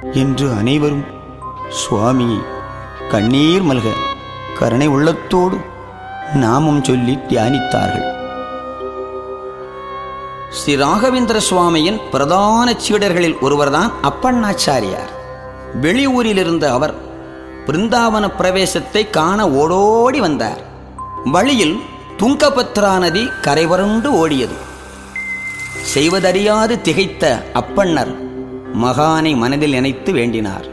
என்று அனைவரும் சுவாமியை கண்ணீர் மல்க கருணை உள்ளத்தோடு நாமம் சொல்லி தியானித்தார்கள் ஸ்ரீ ராகவேந்திர சுவாமியின் பிரதான சீடர்களில் ஒருவர்தான் அப்பண்ணாச்சாரியார் வெளியூரில் இருந்த அவர் பிருந்தாவன பிரவேசத்தை காண ஓடோடி வந்தார் வழியில் துங்கபத்ரா நதி கரைவருண்டு ஓடியது செய்வதறியாது திகைத்த அப்பண்ணர் மகானை மனதில் நினைத்து வேண்டினார்